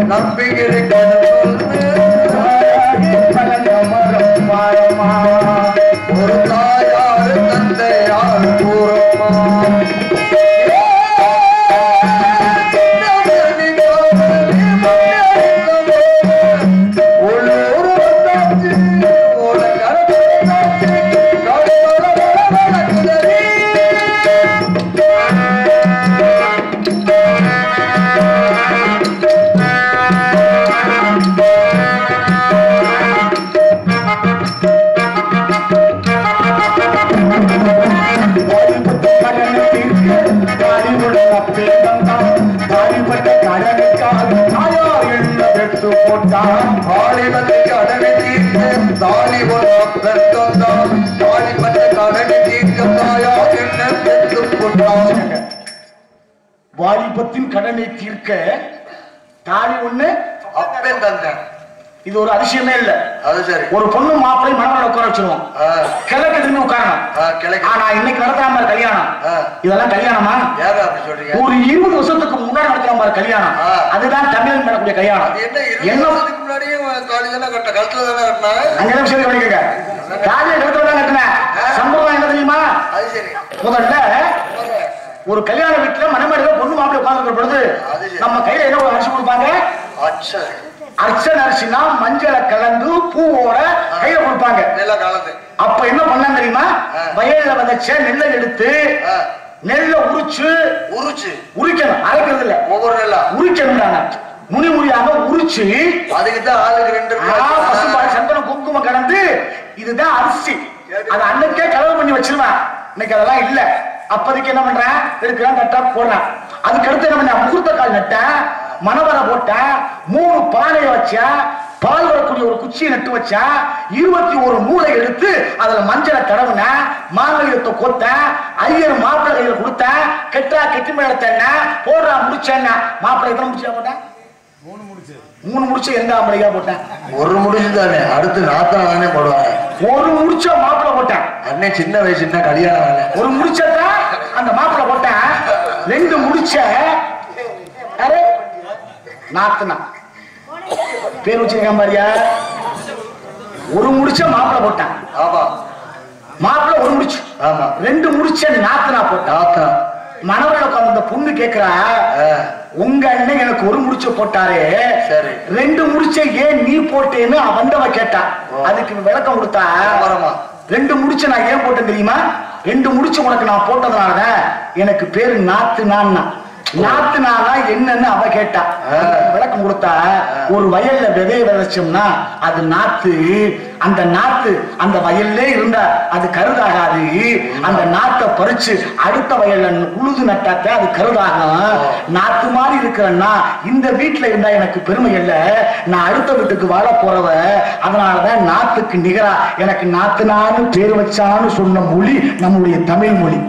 நம்பிக்கை கண்டு ஒரு தாயார் தந்தையார் கூறமா உள்ளூர் வந்தாச்சு ஓட கரத்தாச்சு தாலிபத்துக்கு அடவை தீர்க்க தாலி ஒரு பெற்றோம் தாலிபத்து கடனை தீர்க்க தாயா என்ன பெற்று கொண்டான் வாலிபத்தின் கடனை தீர்க்க தாலி ஒண்ணு அப்பன் தந்தேன் இது ஒரு அதிசயமே இல்ல அது சரி ஒரு பொண்ணு மாப்பிளை மனவரை உட்கார வச்சிருவோம் ஆ, கிழக்கு திரும்பி உட்காரணும் ஆ, கிழக்கு ஆனா இன்னைக்கு நடத்துறாம பாரு கல்யாணம் ஆ. இதெல்லாம் கல்யாணமா ஏன் அப்படி சொல்றீங்க ஒரு இருபது வருஷத்துக்கு முன்னாடி நடத்துறாம பாரு கல்யாணம் ஆ. அதுதான் தமிழ் நடக்கூடிய கல்யாணம் அது என்ன இருபது என்ன வருஷத்துக்கு முன்னாடியே தாலி தானே கட்ட கழுத்துல தானே கட்டினாங்க அஞ்சு நிமிஷம் கவனிக்கங்க காலையில கழுத்துல தான் கட்டினேன் சம்பவம் என்ன தெரியுமா அது சரி முதல்ல ஒரு கல்யாண வீட்டுல மணமேடையில பொண்ணு மாப்பிள்ளை உட்கார்ந்து பொழுது அது சரி. நம்ம கையில என்ன ஒரு அரிசி கொடுப்பாங்க அச்சா அர்ச்சனை அரிசினா மஞ்சளை கலந்து பூவோட கையில கொடுப்பாங்க நல்ல காலத்து அப்ப என்ன பண்ணாங்க தெரியுமா ஆ. வயல்ல விதைச்ச நெல்லை எடுத்து ஆ, நெல்லை உரிச்சு உரிச்சு உரிக்கணும் அரைக்கிறது இல்ல ஒவ்வொரு நெல்லா உரிக்கணும்டாங்க முனி முறியாக உரிச்சு அதுக்கு தான் ஆளுக்கு ரெண்டு ஆ, பசும்பால் சந்தனம் குங்குமம் கலந்து இதுதான் அரிசி அது அன்னைக்கே கலவு பண்ணி வச்சிருவேன் இன்னைக்கு அதெல்லாம் இல்ல அப்போதைக்கு என்ன பண்றேன் எடுக்கிறேன் கட்டா போடுறேன் அதுக்கு அடுத்து என்ன பண்ண முகூர்த்த கால் நட்டேன் மணவரை போட்டேன் மூணு பானையை வச்சேன் பால் வரக்கூடிய ஒரு குச்சியை நட்டு வச்சேன் இருபத்தி ஒரு மூளை எடுத்து அதுல மஞ்சளை தடவுனேன் மாங்கல்யத்தை கொத்தேன் ஐயர் மாப்பிள்ளை கையில கொடுத்தேன் கெட்டா கெட்டி மேலத்தேன் போடுறா முடிச்சேன் மாப்பிள்ளை எத்தனை முடிச்சா போட்டேன் மூணு முடிச்சு எந்த ஆம்பளையா போட்டேன் ஒரு முடிச்சு தானே அடுத்து நாத்தம் தானே போடுவாங்க ஒரு முடிச்ச மாப்பிள்ளை போட்டேன் அண்ணன் சின்ன வயசுன்னா கல்யாணம் வேலை ஒரு முடிச்சத அந்த மாப்பிள்ளை போட்டேன் ரெண்டு முடிச்ச யாரு? நாத்துனா பேர் வச்சிருக்கான் பாரியா ஒரு முடிச்ச மாப்பிள்ளை போட்டேன் ஆமா மாப்பிள்ளை ஒரு முடிச்சு ஆமா ரெண்டு முடிச்ச நாத்துனா போட்டான் நாத்தம் மணவரை உட்கார்ந்து அந்த பொண்ணு கேக்குறா ஆ, உங்க அண்ணன் எனக்கு ஒரு முடிச்ச போட்டாரு சரி. ரெண்டு முடிச்ச ஏன் நீ போட்டேன்னு வந்தவ கேட்டா ஓ. அதுக்கு விளக்கம் கொடுத்தா விளம்பரமா? ரெண்டு முடிச்ச நான் ஏன் போட்டேன் தெரியுமா ரெண்டு முடிச்சு உனக்கு நான் போட்டதுனாலதான் எனக்கு பேரு நாத்து நான்னா நாத்து நானா என்னன்னு அவ கேட்டா ஆ. அதுக்கு விளக்கம் கொடுத்தா ஒரு வயல்ல விதைய விதைச்சோம்னா அது நாத்து அந்த நாத்து அந்த வயல்லே இருந்தா அது கருதாகாது அந்த நாத்தை பறிச்சு அடுத்த வயல்ல உழுது நட்டாத்த அது கருதாகும் நாத்து மாதிரி இருக்கிறன்னா இந்த வீட்டுல இருந்தா எனக்கு பெருமை இல்ல நான் அடுத்த வீட்டுக்கு வாழ போறவ அதனாலதான் நாத்துக்கு நிகரா எனக்கு நாத்துனான்னு பேர் வச்சான்னு சொன்ன மொழி நம்முடைய தமிழ் மொழி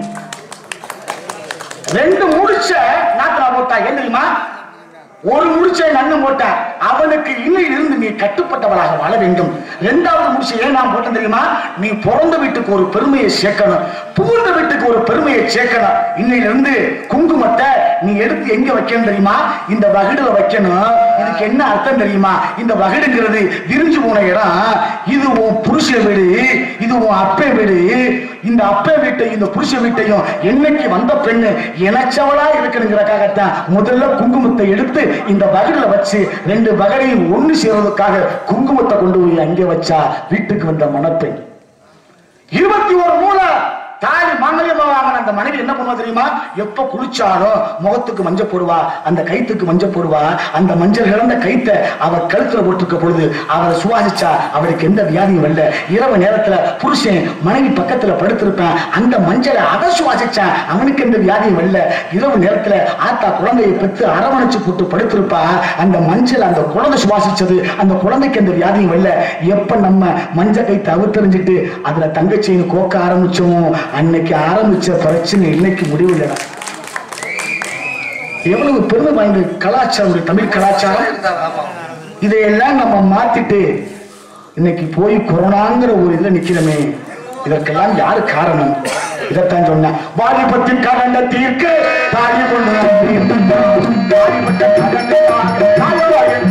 ரெண்டு முடிச்ச நாத்துனா போட்டா ஏன் தெரியுமா ஒரு முடிச்சை நன்னு போட்டேன் அவனுக்கு இன்னையிலிருந்து இருந்து நீ கட்டுப்பட்டவளாக வாழ வேண்டும் இரண்டாவது முடிச்சை ஏன் நான் போட்டேன் தெரியுமா நீ பிறந்த வீட்டுக்கு ஒரு பெருமையை சேர்க்கணும் புகுந்த வீட்டுக்கு ஒரு பெருமையை சேர்க்கணும் இன்னையிலிருந்து குங்குமத்தை நீ எடுத்து எங்க வைக்கணும் தெரியுமா இந்த வகிடுல வைக்கணும் இதுக்கு என்ன அர்த்தம் தெரியுமா இந்த வகிடுங்கிறது விரிஞ்சு போன இடம் இது உன் புருஷ வீடு இது உன் அப்பே வீடு இந்த அப்பே வீட்டை இந்த புருஷ வீட்டையும் என்னைக்கு வந்த பெண்ணு இணைச்சவளா இருக்கணுங்கிறக்காகத்தான் முதல்ல குங்குமத்தை எடுத்து இந்த வகடுல வச்சு ரெண்டு வகடையும் ஒண்ணு சேர்வதற்காக குங்குமத்தை கொண்டு போய் அங்கே வச்சா வீட்டுக்கு வந்த மணப்பெண் இருபத்தி ஒரு மூலை தாலி மாங்கல்யமா வாங்கின அந்த மனைவி என்ன பண்ணுவா தெரியுமா எப்ப குளிச்சாலும் முகத்துக்கு மஞ்சள் போடுவா அந்த கைத்துக்கு மஞ்சள் போடுவா அந்த மஞ்சள் கிடந்த கைத்தை அவர் கழுத்துல போட்டுக்க பொழுது அவரை சுவாசிச்சா அவருக்கு எந்த வியாதியும் வரல இரவு நேரத்துல புருஷன் மனைவி பக்கத்துல படுத்திருப்பேன் அந்த மஞ்சளை அதை சுவாசிச்சான் அவனுக்கு எந்த வியாதியும் வரல இரவு நேரத்துல ஆத்தா குழந்தையை பெற்று அரவணைச்சு போட்டு படுத்திருப்பா அந்த மஞ்சள் அந்த குழந்தை சுவாசிச்சது அந்த குழந்தைக்கு எந்த வியாதியும் வரல எப்ப நம்ம மஞ்ச கை தவிர்த்தறிஞ்சிட்டு அதுல தங்கச்சின்னு கோக்க ஆரம்பிச்சோமோ அன்னைக்கு ஆரம்பிச்ச பிரச்சனை இன்னைக்கு முடிவில்லடா எவ்வளவு பெருமை வாய்ந்த கலாச்சாரம் ஒரு தமிழ் கலாச்சாரம் இருந்தாங்க ஆமா இதையெல்லாம் நம்ம மாத்திட்டு இன்னைக்கு போய் கொரோனாங்கிற ஒரு இதுல நிக்கிறோமே இதற்கெல்லாம் யாரு காரணம் இதைத்தான் சொன்னேன் வாலிபத்தின் கடனை தீர்க்க தாலி கொண்டு வந்து வாலிபத்தின் கடனை தாங்க, தாழ்வாய்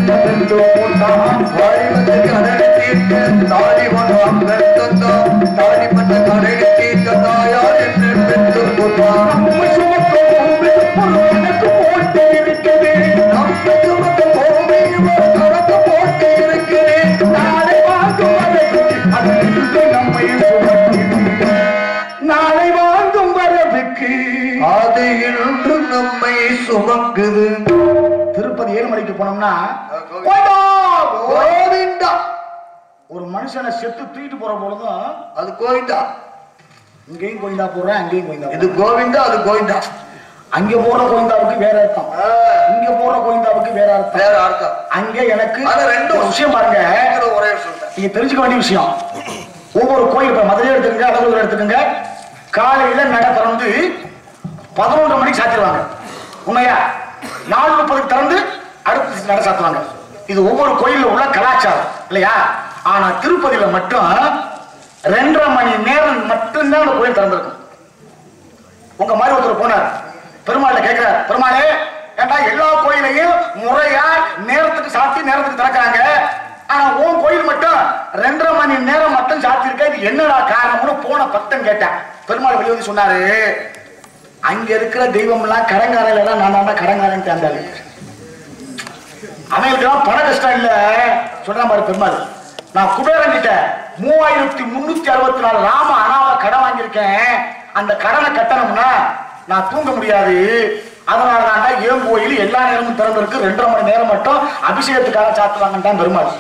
தீர்த்து போட்டான் வாலிபத்து கடனை தீர்க்க தாலி ஒன்றாம் பெற்றோம் தாலிப்பட்ட கடனை தீர்க்க தாயார் என்று பெற்று போட்டான் நம்ம சுமக்கும் பொறுப்பு பொருள் எனக்கு போட்டு இருக்குது நம்ம சுமக்க போவே கணக்கு போட்டு இருக்கிறேன் நாளை வாங்கும் வரவுக்கு அது இன்று நம்மை சுமக்குது நாளை வாங்கும் வரவுக்கு அது இன்று நம்மை சுமக்குது திருப்பதி ஏழு மணிக்கு போனோம்னா கோவிந்தா. கோவிந்தா ஒரு மனுஷனை செத்து தூக்கிட்டு போற பொழுதும் அது கோவிந்தா இங்கேயும் கோயிந்தா போடுறேன் அங்கேயும் கோயிந்தா இது கோவிந்தா அது கோவிந்தா அங்க போற கோயிந்தாவுக்கு வேற அர்த்தம் இங்க போற கோயிந்தாவுக்கு வேற அர்த்தம் வேற அர்த்தம் அங்க எனக்கு அது ரெண்டும் ஒரு விஷயம் பாருங்க இருக்கிற ஒரே சொல்றேன் நீங்க தெரிஞ்சுக்க வேண்டிய விஷயம் ஒவ்வொரு கோயில் இப்ப மதுரை எடுத்துக்கங்க அழகூர் எடுத்துக்கங்க காலையில நட திறந்து பதினொன்று மணிக்கு சாத்திடுவாங்க உண்மையா நாலு முப்பதுக்கு திறந்து அடுத்து நட சாத்துவாங்க இது ஒவ்வொரு கோயில்ல உள்ள கலாச்சாரம் இல்லையா ஆனா திருப்பதியில மட்டும் ரெண்டரை மணி நேரம் மட்டும்தான் அந்த கோயில் திறந்திருக்கும் உங்க மாதிரி ஒருத்தர் போனார் பெருமாள்கிட்ட கேட்கிறார் பெருமாளே ஏண்டா எல்லா கோயிலையும் முறையா நேரத்துக்கு சாத்தி நேரத்துக்கு திறக்கிறாங்க ஆனா உன் கோயில் மட்டும் ரெண்டரை மணி நேரம் மட்டும் சாத்திருக்க இது என்னடா காரணம்னு போன பக்தன் கேட்டேன் பெருமாள் வெளியே வந்து சொன்னாரு அங்க இருக்கிற தெய்வம் எல்லாம் கடங்காரையில தான் நான் தாண்டா கடங்காரன் தேர்ந்தாரு அவங்களுக்கெல்லாம் பண கஷ்டம் இல்ல சொல்றான் பாரு பெருமாள் நான் குபேரன் கிட்ட மூவாயிரத்தி முன்னூத்தி அறுபத்தி நாலு ராம அனாவ கடன் வாங்கியிருக்கேன் அந்த கடனை கட்டணும்னா நான் தூங்க முடியாது அதனால தான் ஏன் கோயில் எல்லா நேரமும் திறந்திருக்கு ரெண்டரை மணி நேரம் மட்டும் அபிஷேகத்துக்காக சாத்துவாங்கன்னு பெருமாள்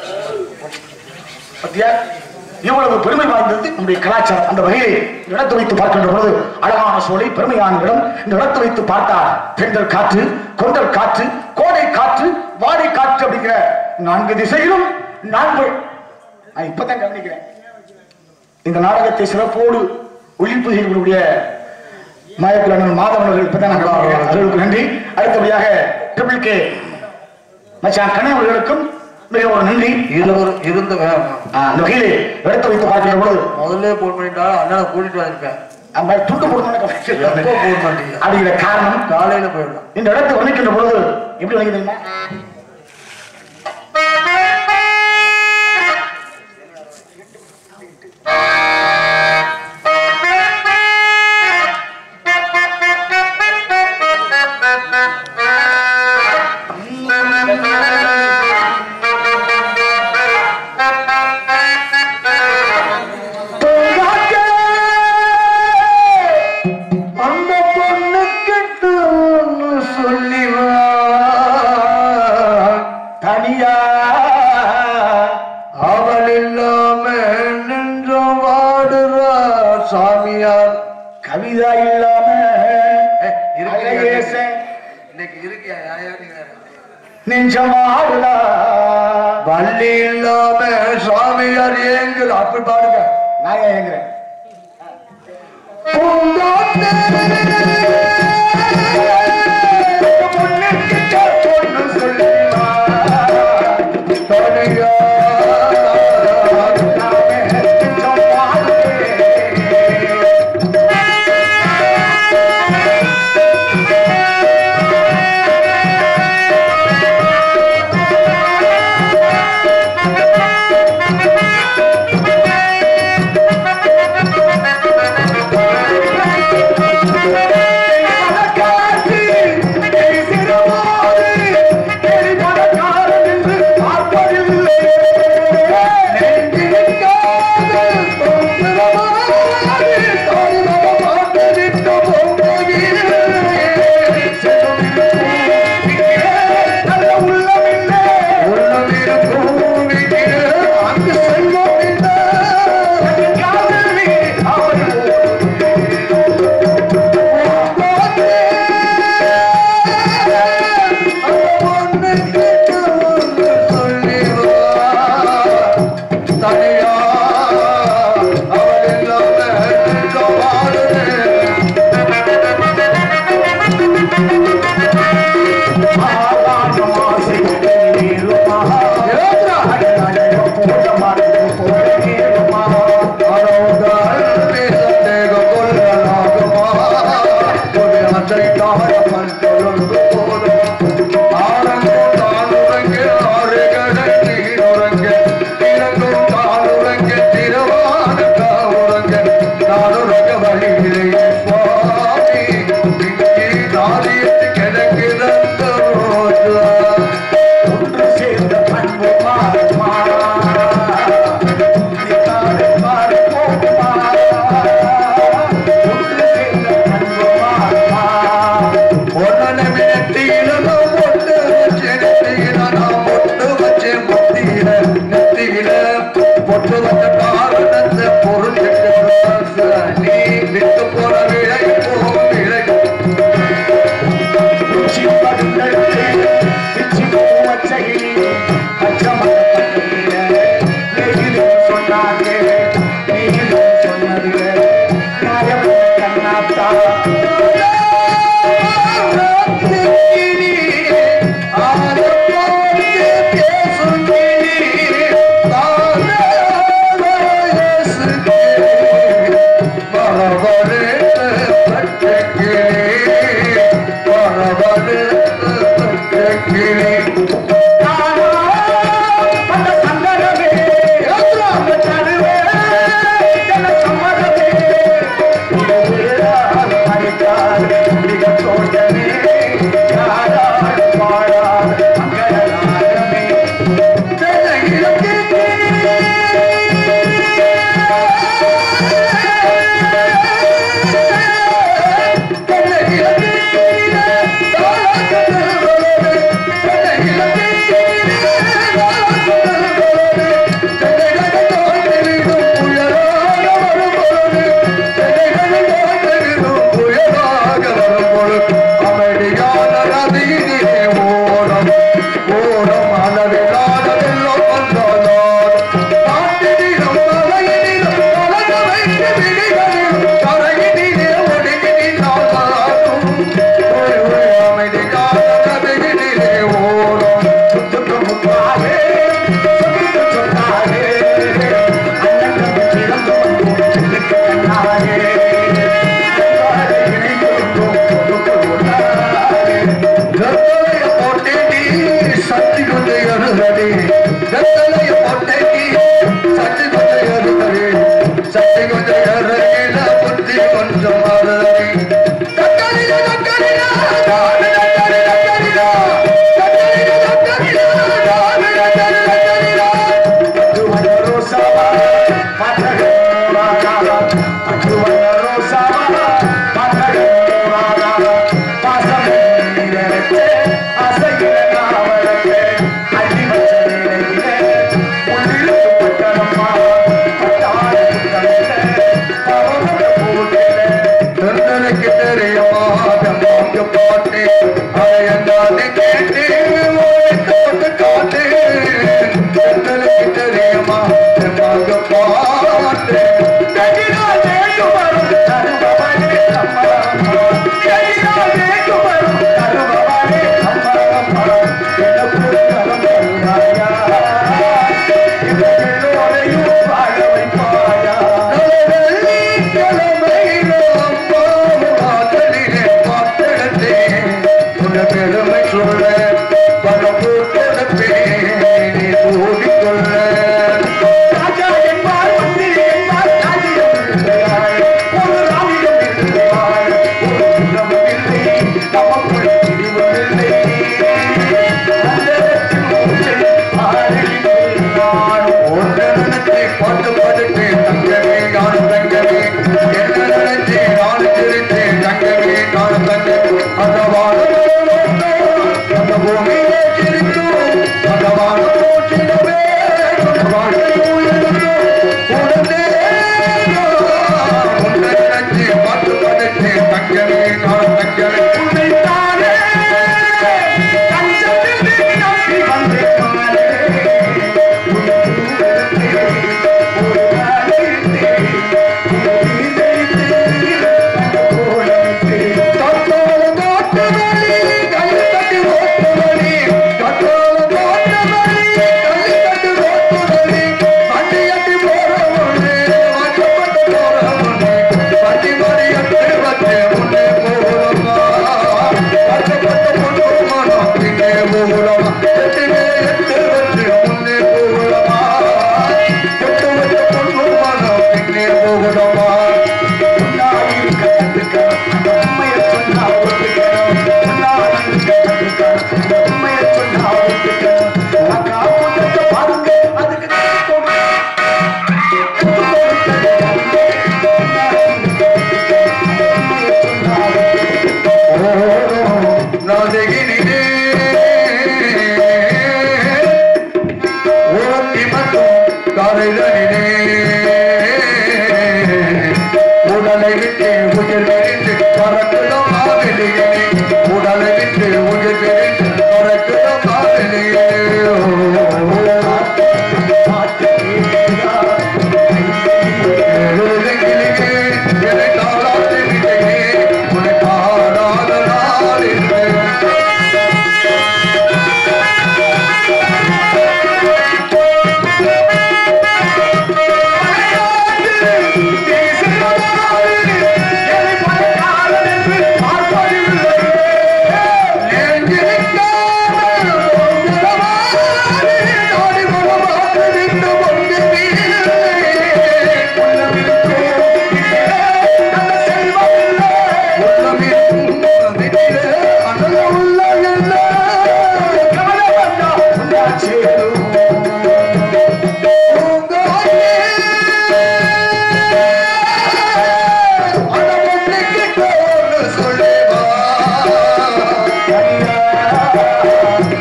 பத்தியா இவ்வளவு பெருமை வாய்ந்தது நம்முடைய கலாச்சாரம் அந்த வகையை இந்த இடத்தை வைத்து பார்க்கின்ற பொழுது அழகான சோலை பெருமையான இடம் இந்த இடத்தை வைத்து பார்த்தால் தென்றல் காற்று கொண்டல் காற்று கோடை காற்று வாடை காற்று அப்படிங்கிற நான்கு திசையிலும் நான்கு நான் இப்பதான் கவனிக்கிறேன் இந்த நாடகத்தை சிறப்போடு ஒளிப்பு செய்யக்கூடிய மாயக்குலன் மாதவன் அவர்கள் இப்பதான் நான் கவனிக்கிறேன் அவர்களுக்கு நன்றி அடுத்தபடியாக ட்ரிபிள் கே மச்சான் கண்ணன் அவர்களுக்கும் மிக ஒரு நன்றி இருவர் இருந்த வேகம் ஆ, அந்த வகையிலே இடத்தை வைத்து பார்க்கிற பொழுது முதல்ல போன் பண்ணிட்டாலும் அண்ணனை கூட்டிட்டு வந்திருப்பேன் அந்த துண்டு போடுறதுன்னு எப்போ போன் மாட்டீங்க அப்படிங்கிற காரணம் காலையில போயிடலாம் இந்த இடத்தை வர்ணிக்கின்ற பொழுது எப்படி வர்ணிக்க தெரியுமா அந்த பொண்ணு கிட்ட ஒண்ணு சொல்லி வா தனியா அவள் இல்லாம நின்று வாடுறா சாமியார் கவிதா இல்லாம ஏய், இருக்கியா? அழகேச இன்னைக்கு இருக்கியா யார் நீ வேற? நெஞ்சம் ஆடுதா வள்ளி இல்லாம சாமியார் ஏங்குது அப்படி பாருங்க நான் ஏன் ஏங்குறேன் பூந்தோட்டே பொண்ணுக்கிட்ட பொண்ணு சொல்லி வா. தனியா நாமே நெஞ்சம் ஆடுதே. பாடாத மங்களராகமே அமைதியான நதியிலே ஓரம் ஓரம் அளவிலான வெள்ளம் வந்தாலும் காட்டினிலும் மலையினிலும் கலங்க வைத்து விழிகளிலும் கரையினிலே ஒடுங்கி நின்றாலும் ஒரு ஒரு அமைதியான நதியினிலே ஓரம் முத்தாரே சொன்னாரே அண்ணன் தம்பி சிறந்து வந்தோம் சிலுக்கு கண்ணாரே அன்பாலே இணைந்திருந்தோம் கொடுக்க உள்ளாரே கற்பனைய போட்டே நீ சக்தி கொண்டு எழுதடி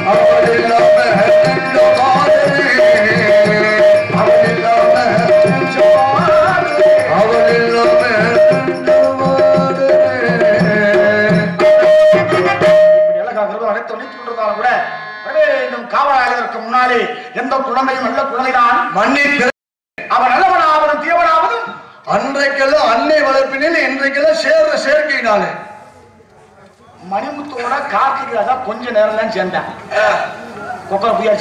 அவள் இல்லாம நெஞ்ச மாதிரி அவள் இல்லாம நெஞ்ச மாதிரி அவள் இல்லாம நெஞ்ச மாதிரி இப்படி அழகாக அனைத்து அழைத்துக் கொண்டிருந்தாலும் கூட வரவே வேண்டும் காவலாளருக்கு முன்னாலே எந்த குழந்தையும் நல்ல குழந்தைதான் மன்னிப்பு அவன் நல்லவனாவதும் தீவனாவதும் அன்றைக்கெல்லாம் அன்னை வளர்ப்பினில் இன்றைக்கெல்லாம் சேர்ற சேர்க்கையினாலே மணிமுத்தோட கார்த்திகை ராஜா கொஞ்ச நேரம் தான் சேர்ந்தான் கொக்கரை புயாச்சு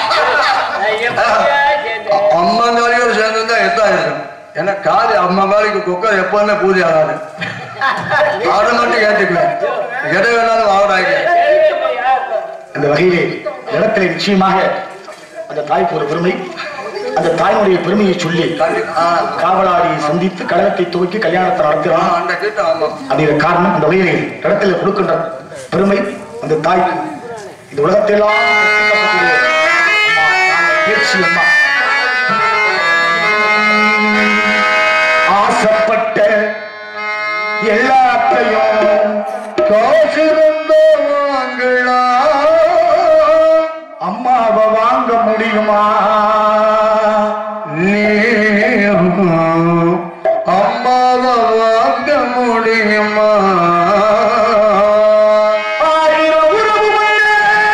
அம்மங்காளியோட சேர்ந்து எத்தான் இருக்கும் ஏன்னா காளி அம்மங்காளிக்கு குக்கர் எப்பவுமே பூஜை ஆகாது அதை மட்டும் ஏற்றுக்குவேன் எதை வேணாலும் ஆகுறாங்க அந்த வகையிலே இடத்திலே நிச்சயமாக அந்த தாய்க்கு ஒரு பெருமை அந்த தாயினுடைய பெருமையை சொல்லி காவலாளியை சந்தித்து கழகத்தை துவக்கி கல்யாணத்தை நடத்துகிறான் அந்த கிட்ட ஆமா அது காரணம் அந்த வகையிலே இடத்துல கொடுக்கின்ற பெருமை அந்த தாய்க்கு இந்த உலகத்தையெல்லாம் பேச்சு அம்மா ஆசைப்பட்ட எல்லாத்தையும் காசு வந்தோ வாங்கலாம் அம்மாவை வாங்க முடியுமா நீ அம்மாவை வாங்க முடியுமா ஆயிரம் உறவு வந்த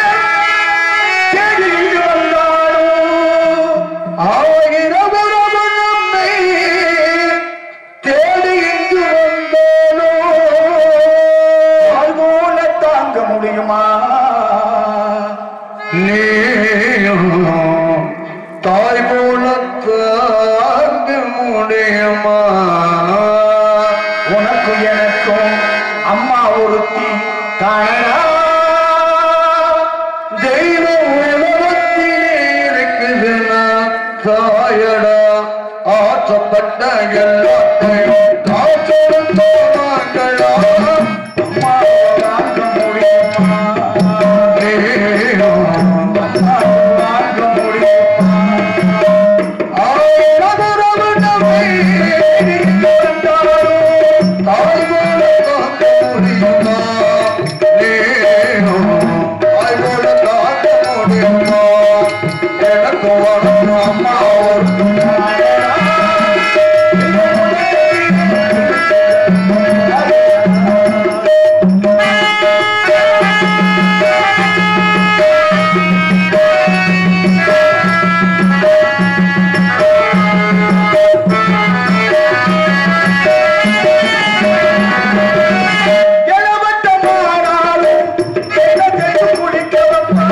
தேடி இங்கு வந்தாலும் ஆயிரம் உறவு நம்மை தேடி இங்கு வந்தானோ தாய் போல தாங்க முடியுமா நீயும் தாய் போல தாங்க முடியுமா உனக்கும் எனக்கும் அம்மா ஒருத்தி தானடா தெய்வம் உலகத்தில் இருக்குதுன்னா தாயடா ஆசைப்பட்ட எல்லாத்தையும் காசெடுத்து வாங்கலாம் அம்மாவை வாங்க முடியுமா நீயும் அம்மாவை வாங்க முடியுமா ஆயிரம் உறவு நம்மை இங்கு வந்தாலும் தாய் போல தாங்க முடியுமா நீயும் தாய் போல தாங்க முடியுமா எனக்கு வளர்ந்த அம்மா ஒரு இளவட்டமானாலும் தேனத்தையும் குடிக்க வைப்பா.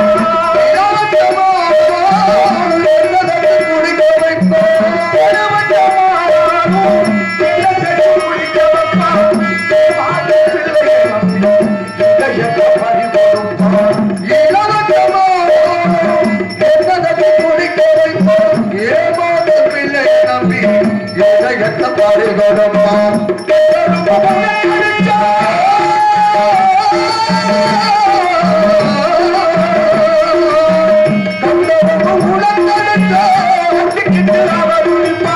இளவட்டமானாலும் தேனத்தையும் குடிக்க வைப்பா. தேவாத பிள்ளையை நம்பி இதயத்தை பறிகொடுப்பா. ஒட்டிக்கிட்டு அவர் உரிப்பா.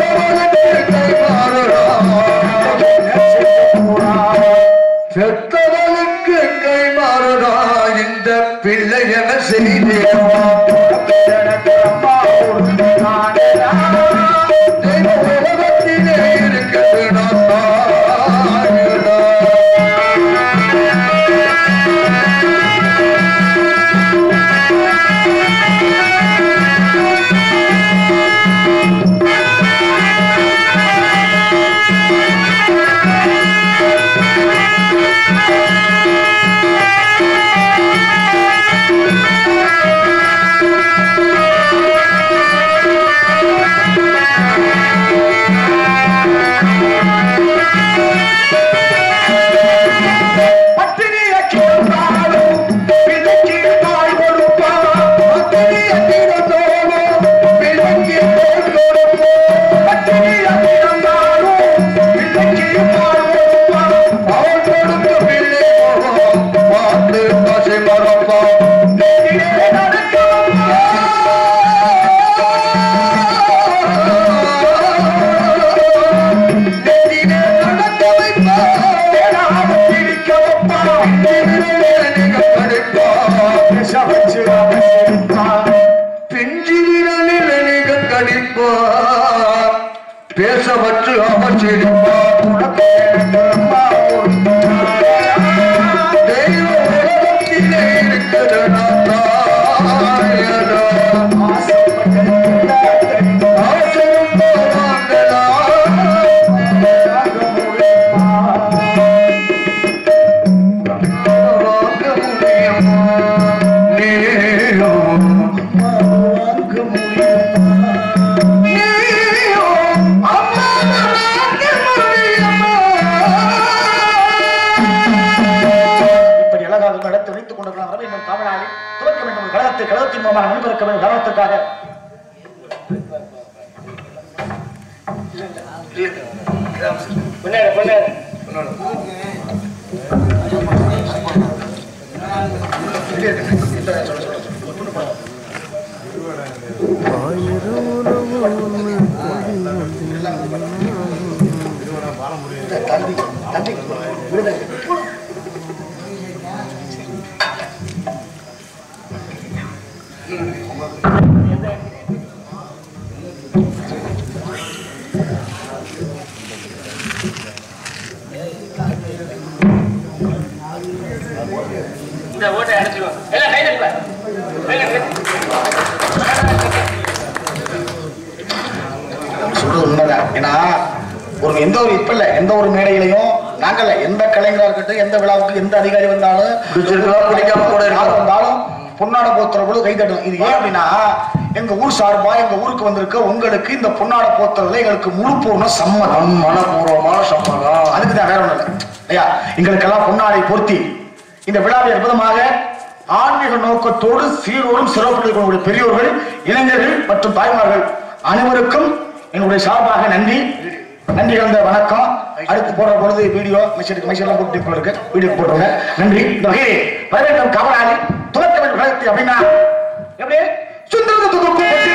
செத்தவனுக்கு கை மாறுடா இந்த பிள்ளை என செய்தேவா எனக்கு அம்மா ஒருத்தி தானடா. உலகத்திலே இருக்குது நான் தாயடா. பட்டினியை கிடந்தாலும் பிள்ளைக்கு தாய் கொடுப்பா. பத்தினியை திறந்தோனும் விலங்கி போல் கொடுப்போம். பட்டினியை கிடந்தாலும் பிள்ளைக்கு தாய் கொடுப்பா. அவள் கொடுத்த பிள்ளை போவோம் பார்த்து பசி மறப்போம் நெஞ்சிலே நடக்க வைப்பா. நெஞ்சிலே நடக்க வைப்போம் தேடாமல் பிடிக்க வைப்பா. நீங்க படிப்போம் பேச வச்சு அவன் எடுப்பான். பிஞ்சு விரலில் நெளிக கடிப்பார் பேச வச்சு அமைச்சிருப்பார் உனக்கு வேண்டுமா ஒரு தெய்வ உலகத்திலே இருக்கிறதா தாயடா ஆசைப்பட்ட எல்லாத்தையும் ஆசையும் போவாங்களா வாங்க முடியுமா? வாங்க முடியுமா நீயும் வாங்க முடியுமா? நீயும் அம்மா வாங்க முடியுமா இப்படி அழகாக நடத்தி வைத்துக் கொண்டிருக்கலாம் ரவி என்னும் காவலாளி துவக்க வேண்டும் கழகத்தை கழகத்தின் மூலமாக முன்பிறக்க வேண்டும் கவனத்துக்காக முன்னாடி முன்னாடி தம்பி தம்பி விடுதலை இந்த ஓட்டை அடைச்சிக்கோ எல்லாம் கை தட்டுப்பா கை தட்டு. சொல்றது உண்மைதான் ஏன்னா ஒரு எந்த ஒரு இப்ப இல்ல எந்த ஒரு மேடையிலையும் நாங்கள்ல எந்த கலைஞரா இருக்கட்டும் எந்த விழாவுக்கு எந்த அதிகாரி வந்தாலும் பிடிச்சிருக்கலாம், பிடிக்காம கூட இருக்கலாம். யார் வந்தாலும் பொன்னாட போத்துற பொழுது கை தட்டும் இது ஏன் அப்படின்னா எங்க ஊர் சார்பா எங்க ஊருக்கு வந்திருக்க உங்களுக்கு இந்த பொன்னாட போத்துறதுல எங்களுக்கு முழு பூர்ண சம்மதம் நம் மனப்பூர்வமான சம்மதம் அதுக்கு தான் வேற ஒண்ணு இல்லை ஐயா எங்களுக்கெல்லாம் பொன்னாடை பொருத்தி இந்த விழாவை அற்புதமாக ஆன்மீக நோக்கத்தோடு சீரோடும் சிறப்பு கொண்ட பெரியோர்கள் இளைஞர்கள் மற்றும் தாய்மார்கள் அனைவருக்கும் என்னுடைய சார்பாக நன்றி நன்றி கலந்த வணக்கம் அடுத்து போடுற பொழுது வீடியோ மெசேஜ் மெசேஜ் எல்லாம் போட்டு இருக்கு வீடியோ போட்டுருங்க நன்றி இந்த வகையை வரவேற்கும் காவலாளி துவக்க வேண்டும் கழகத்தை அப்படின்னா எப்படி சுந்தரத்து தொகுப்பு பற்றி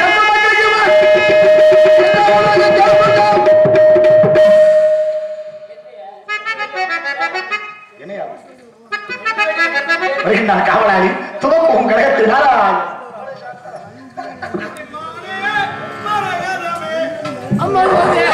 என்னையா வருகின்றான் காவலாளி துவக்கும் கழகத்தினால் அம்மா